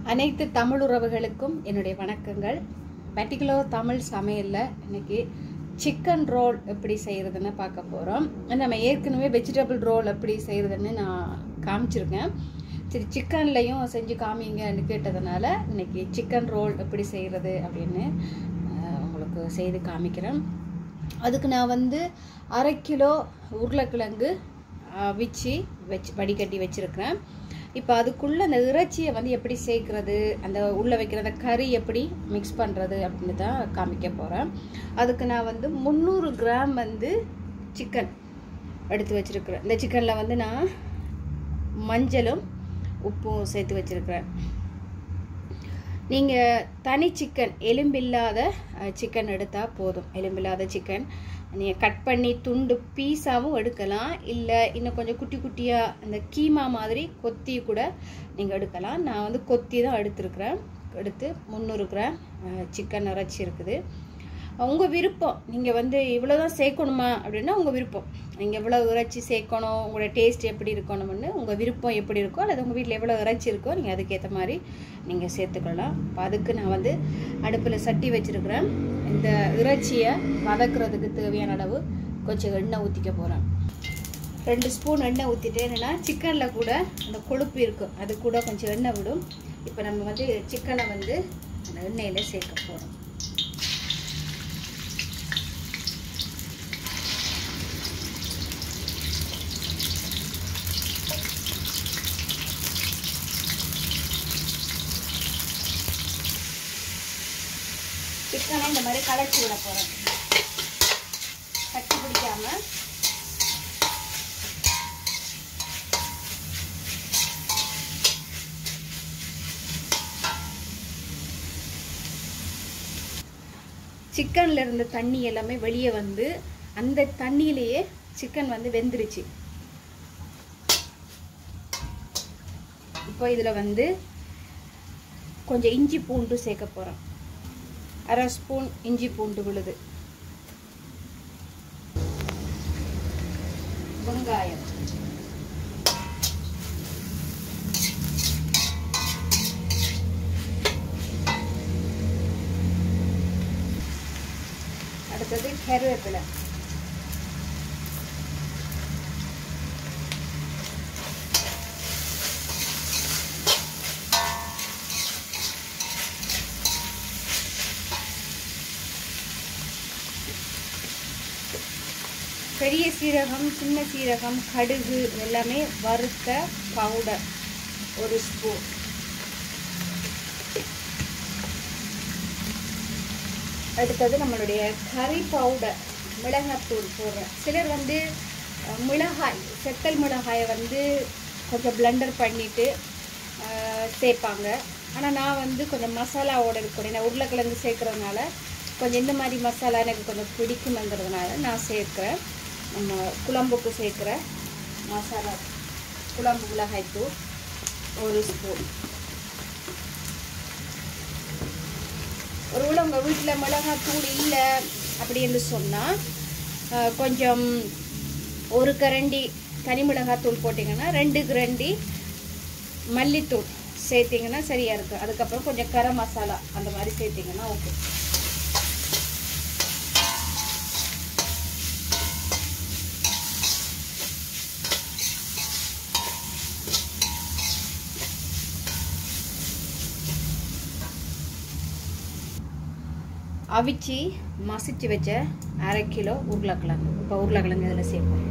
அனைத்து தமிழ் உறவுகளுக்கும் என்னுடைய வணக்கங்கள் பர்டிகுலர் தமிழ் சமையலில் இன்னைக்கு சிக்கன் ரோல் எப்படி செய்கிறதுன்னு பார்க்க போகிறோம் நம்ம ஏற்கனவே வெஜிடபிள் ரோல் எப்படி செய்கிறதுன்னு நான் காமிச்சிருக்கேன் சரி சிக்கன்லையும் செஞ்சு காமிங்கன்னு கேட்டதுனால இன்னைக்கு சிக்கன் ரோல் எப்படி செய்கிறது அப்படின்னு அஹ், உங்களுக்கு செய்து காமிக்கிறேன் அதுக்கு நான் வந்து அரை கிலோ உருளைக்கிழங்கு அவிச்சு வச்சு வடிகட்டி வச்சுருக்கிறேன் இப்போ அதுக்குள்ளே அந்த இறைச்சியை வந்து எப்படி சேர்க்குறது அந்த உள்ளே வைக்கிற அந்த கறி எப்படி மிக்ஸ் பண்ணுறது அப்படின்னு தான் காமிக்க போகிறேன் அதுக்கு நான் வந்து முந்நூறு கிராம் வந்து சிக்கன் எடுத்து வச்சுருக்கிறேன் இந்த சிக்கனில் வந்து நான் மஞ்சளும் உப்பும் சேர்த்து வச்சுருக்கிறேன் நீங்கள் தனி சிக்கன் எலும்பில்லாத சிக்கன் எடுத்தால் போதும் எலும்பில்லாத சிக்கன் நீங்கள் கட் பண்ணி துண்டு பீஸாவும் எடுக்கலாம் இல்லை இன்னும் கொஞ்சம் குட்டி குட்டியாக அந்த கீமா மாதிரி கொத்தி கூட நீங்கள் எடுக்கலாம் நான் வந்து கொத்தி தான் எடுத்துருக்குறேன் எடுத்து முந்நூறு கிராம் சிக்கன் இறைச்சி இருக்குது உங்கள் விருப்பம் நீங்கள் வந்து இவ்வளோ தான் சேர்க்கணுமா அப்படின்னா உங்கள் விருப்பம் நீங்கள் எவ்வளோ இறைச்சி சேர்க்கணும் உங்களோட டேஸ்ட் எப்படி இருக்கணும்னு உங்கள் விருப்பம் எப்படி இருக்கோ அல்லது உங்கள் வீட்டில் எவ்வளோ இறைச்சி இருக்கோ நீங்கள் அதுக்கேற்ற மாதிரி நீங்கள் சேர்த்துக்கலாம் இப்போ அதுக்கு நான் வந்து அடுப்பில் சட்டி வச்சுருக்கிறேன் இந்த இறைச்சியை வதக்குறதுக்கு தேவையான அளவு கொஞ்சம் எண்ணெய் ஊற்றிக்க போகிறேன் ரெண்டு ஸ்பூன் எண்ணெய் ஊற்றிட்டேன்னா சிக்கனில் கூட அந்த கொழுப்பு இருக்கும் அது கூட கொஞ்சம் எண்ணெய் விடும் இப்போ நம்ம வந்து சிக்கனை வந்து அந்த எண்ணெயில் சேர்க்க போகிறோம் சிக்கனை இந்த மாதிரி கலச்சி விட போகிறேன் கட்டி பிடிக்காம சிக்கன்ல இருந்த தண்ணி எல்லாமே வெளியே வந்து அந்த தண்ணியிலேயே சிக்கன் வந்து வெந்துருச்சு இப்போ இதில் வந்து கொஞ்சம் இஞ்சி பூண்டு சேர்க்க போகிறோம் அரை ஸ்பூன் இஞ்சி பூண்டு விழுது வெங்காயம் அடுத்தது கருவேப்பிலை பெரிய சீரகம் சின்ன சீரகம் கடுகு எல்லாமே வறுத்த பவுடர் ஒரு ஸ்பூன் அடுத்தது நம்மளுடைய கறி பவுடர் மிளகாத்தூள் போடுறேன் சிலர் வந்து அஹ், மிளகாய் செத்தல் மிளகாயை வந்து கொஞ்சம் பிளண்டர் பண்ணிவிட்டு சேர்ப்பாங்க ஆனால் நான் வந்து கொஞ்சம் மசாலாவோட இருக்கக்கூடிய நான் உருளைக்கிழங்கு சேர்க்குறதுனால கொஞ்சம் இந்த மாதிரி மசாலா எனக்கு கொஞ்சம் பிடிக்குமெங்கிறதுனால நான் சேர்க்குறேன் நம்ம குழம்புக்கு சேர்க்குற மசாலா குழம்பு மிளகாய்த்தூள் ஒரு ஸ்பூன் ஒருவேளை உங்கள் வீட்டில் மிளகாத்தூள் இல்லை அப்படின்னு சொன்னால் கொஞ்சம் ஒரு கரண்டி தனி மிளகாத்தூள் போட்டிங்கன்னா ரெண்டு கரண்டி மல்லித்தூள் சேர்த்திங்கன்னா சரியாக இருக்கும் அதுக்கப்புறம் கொஞ்சம் கரம் மசாலா அந்த மாதிரி சேர்த்திங்கன்னா ஓகே அவிச்சு மசிச்சு வச்ச அரை கிலோ உருளைக்கிழங்கு இப்போ உருளைக்கிழங்கு இதில் சேர்ப்போம்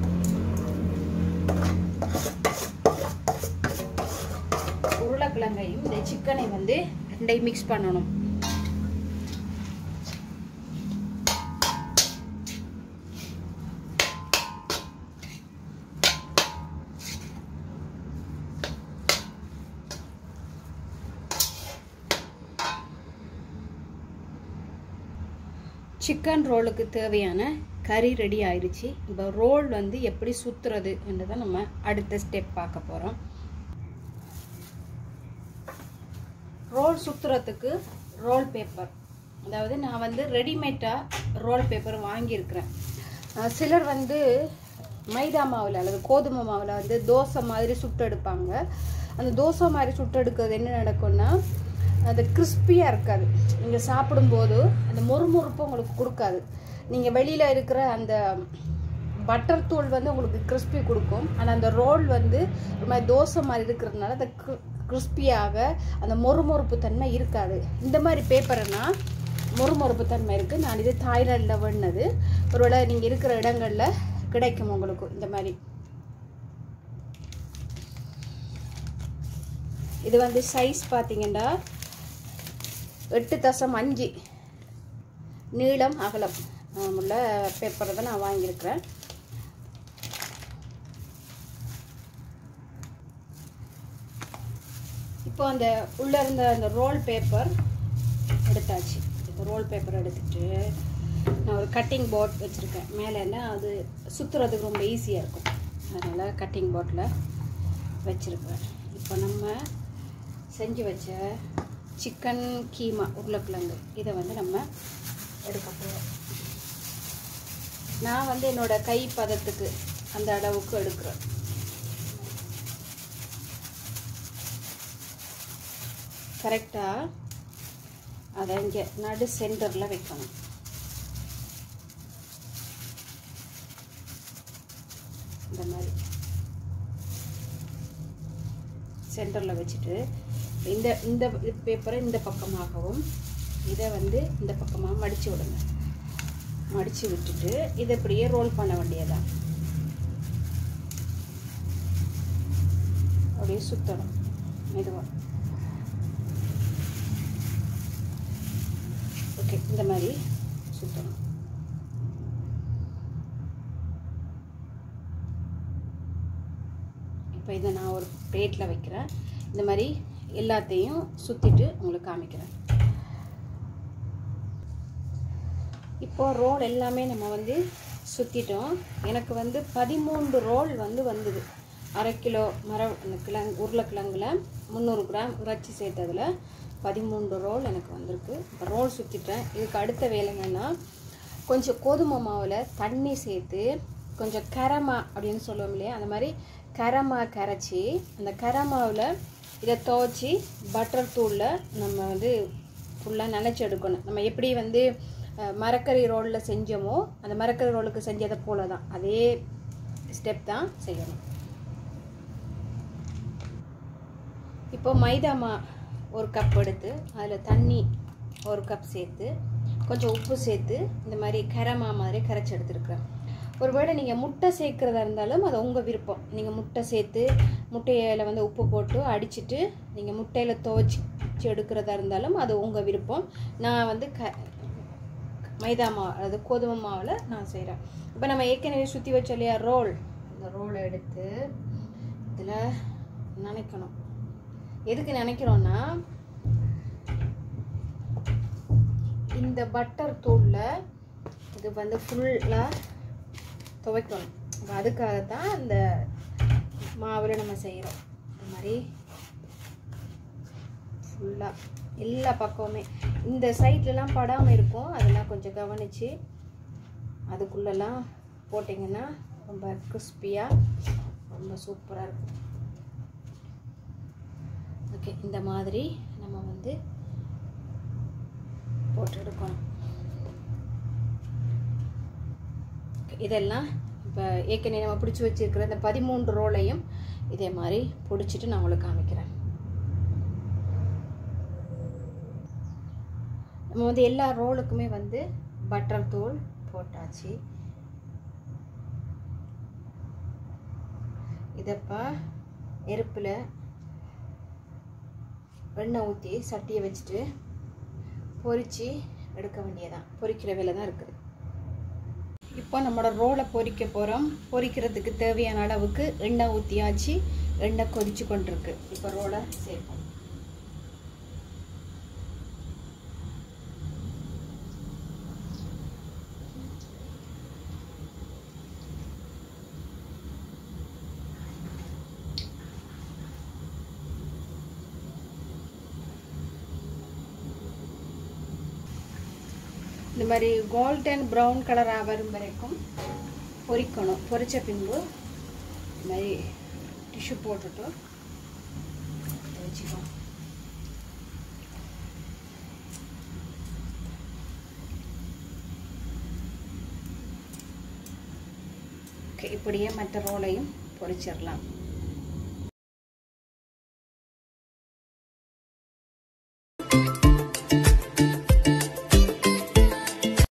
உருளைக்கிழங்கையும் இந்த சிக்கனை வந்து ரெண்டையும் மிக்ஸ் பண்ணணும் சிக்கன் ரோலுக்கு தேவையான கறி ரெடி ஆயிடுச்சு இப்போ ரோல் வந்து எப்படி சுற்றுறது தான் நம்ம அடுத்த ஸ்டெப் பார்க்க போகிறோம் ரோல் சுற்றுறதுக்கு ரோல் பேப்பர் அதாவது நான் வந்து ரெடிமேடாக ரோல் பேப்பர் வாங்கியிருக்கிறேன் அஹ் சிலர் வந்து மைதா மாவில் அல்லது கோதுமை மாவில் வந்து தோசை மாதிரி சுட்டு எடுப்பாங்க அந்த தோசை மாதிரி சுட்டு எடுக்கிறது என்ன நடக்கும்னா அது கிறிஸ்பியாக இருக்காது நீங்கள் சாப்பிடும்போது அந்த மொறுமொறுப்பு உங்களுக்கு கொடுக்காது நீங்கள் வெளியில் இருக்கிற அந்த பட்டர் தூள் வந்து உங்களுக்கு கிறிஸ்பி கொடுக்கும் ஆனால் அந்த ரோல் வந்து ஒரு மாதிரி தோசை மாதிரி இருக்கிறதுனால அந்த கிறிஸ்பியாக அந்த மொறுமொறுப்பு தன்மை இருக்காது இந்த மாதிரி பேப்பர்னா மொறுமொறுப்பு தன்மை இருக்குது நான் இது தாய்லாண்டில் வேணுனது ஒருவேளை நீங்கள் இருக்கிற இடங்களில் கிடைக்கும் உங்களுக்கு இந்த மாதிரி இது வந்து சைஸ் பார்த்தீங்கன்னா எட்டு தசம் அஞ்சு நீளம் அகலம் உள்ள பேப்பரை தான் நான் வாங்கியிருக்கிறேன் இப்போ அந்த உள்ளே இருந்த அந்த ரோல் பேப்பர் எடுத்தாச்சு இந்த ரோல் பேப்பர் எடுத்துட்டு நான் ஒரு கட்டிங் போர்ட் வச்சுருக்கேன் மேலேன்னா அது சுற்றுறதுக்கு ரொம்ப ஈஸியாக இருக்கும் அதனால் கட்டிங் போர்டில் வச்சுருக்கேன் இப்போ நம்ம செஞ்சு வச்ச சிக்கன் கீமா உருளைக்கிழங்கு இதை வந்து நம்ம எடுக்க போகிறோம் நான் வந்து என்னோட கை பதத்துக்கு அந்த அளவுக்கு எடுக்கிறேன் கரெக்டாக அதை இங்கே நடு சென்டரில் வைக்கணும் இந்த மாதிரி சென்டரில் வச்சுட்டு இந்த இந்த பேப்பரை இந்த பக்கமாகவும் இதை வந்து இந்த பக்கமாக மடித்து விடுங்க மடித்து விட்டுட்டு இதை இப்படியே ரோல் பண்ண வேண்டியதான் அப்படியே சுற்றணும் மெதுவாக ஓகே இந்த மாதிரி சுற்றணும் இப்போ இதை நான் ஒரு பிளேட்டில் வைக்கிறேன் இந்த மாதிரி எல்லாத்தையும் சுற்றிட்டு உங்களுக்கு காமிக்கிறேன் இப்போ ரோல் எல்லாமே நம்ம வந்து சுற்றிட்டோம் எனக்கு வந்து பதிமூன்று ரோல் வந்து வந்தது அரை கிலோ மர கிழங்கு உருளைக்கிழங்குல முந்நூறு கிராம் இறைச்சி சேர்த்ததில் பதிமூன்று ரோல் எனக்கு வந்திருக்கு இப்போ ரோல் சுற்றிட்டேன் இதுக்கு அடுத்த வேலை என்னென்னா கொஞ்சம் கோதுமை மாவில் தண்ணி சேர்த்து கொஞ்சம் கரமா அப்படின்னு சொல்லுவோம் இல்லையா அந்த மாதிரி கரமா கரைச்சி அந்த கரமாவில் இதை துவச்சி பட்டர் தூளில் நம்ம வந்து ஃபுல்லாக நினச்சி எடுக்கணும் நம்ம எப்படி வந்து மரக்கறி ரோலில் செஞ்சோமோ அந்த மரக்கறி ரோலுக்கு செஞ்சதை போல தான் அதே ஸ்டெப் தான் செய்யணும் இப்போ மைதா மா ஒரு கப் எடுத்து அதில் தண்ணி ஒரு கப் சேர்த்து கொஞ்சம் உப்பு சேர்த்து இந்த மாதிரி கரமா மாதிரி கரைச்சி எடுத்துருக்குறேன் ஒருவேளை நீங்கள் முட்டை சேர்க்குறதா இருந்தாலும் அது உங்கள் விருப்பம் நீங்கள் முட்டை சேர்த்து முட்டையில் வந்து உப்பு போட்டு அடிச்சுட்டு நீங்கள் முட்டையில் துவச்சி எடுக்கிறதா இருந்தாலும் அது உங்கள் விருப்பம் நான் வந்து க மைதா மாவு அதாவது கோதுமை மாவில் நான் செய்கிறேன் இப்போ நம்ம ஏற்கனவே சுற்றி வச்ச இல்லையா ரோல் இந்த ரோலை எடுத்து இதில் நினைக்கணும் எதுக்கு நினைக்கிறோன்னா இந்த பட்டர் தூளில் இது வந்து ஃபுல்லாக துவைக்கணும் அப்போ அதுக்காக தான் இந்த மாவில் நம்ம செய்கிறோம் இந்த மாதிரி ஃபுல்லாக எல்லா பக்கமுமே இந்த சைட்லலாம் படாமல் இருக்கும் அதெல்லாம் கொஞ்சம் கவனித்து அதுக்குள்ளெல்லாம் போட்டிங்கன்னா ரொம்ப கிறிஸ்பியாக ரொம்ப சூப்பராக இருக்கும் ஓகே இந்த மாதிரி நம்ம வந்து போட்டு எடுக்கணும் இதெல்லாம் இப்போ ஏற்கனவே நம்ம பிடிச்சி வச்சுருக்கிற இந்த பதிமூன்று ரோலையும் இதே மாதிரி பிடிச்சிட்டு நான் உங்களுக்கு காமிக்கிறேன் நம்ம வந்து எல்லா ரோலுக்குமே வந்து பட்டர் தூள் போட்டாச்சு இதப்பா நெருப்பில் எண்ணெய் ஊற்றி சட்டியை வச்சுட்டு பொரித்து எடுக்க வேண்டியதான் பொரிக்கிற வேலை தான் இருக்குது இப்போ நம்மளோட ரோலை பொரிக்க போகிறோம் பொரிக்கிறதுக்கு தேவையான அளவுக்கு எண்ணெய் ஊற்றியாச்சு எண்ணெய் கொதிச்சு கொண்டிருக்கு இப்போ ரோலை சேர்ப்போம் இந்த மாதிரி கோல்டன் ப்ரௌன் கலராக வரும் வரைக்கும் பொரிக்கணும் பொரிச்ச பின்பு இந்த மாதிரி டிஷ்யூ போட்டுட்டு பொரிச்சிக்கணும் ஓகே இப்படியே மற்ற ரோலையும் பொரிச்சிடலாம்